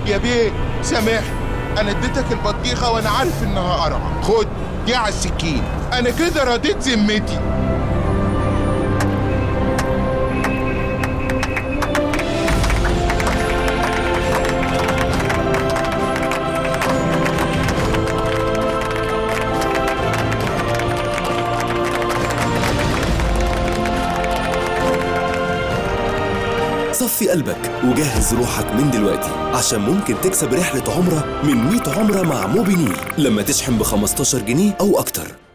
يا بيه سامح انا اديتك البطيخه وانا عارف انها قرعه خد دي على السكين انا كده رضيت ذمتي صفي قلبك وجهز روحك من دلوقتي عشان ممكن تكسب رحلة عمرة من 100 عمرة مع موبينيل لما تشحن ب 15 جنيه أو أكتر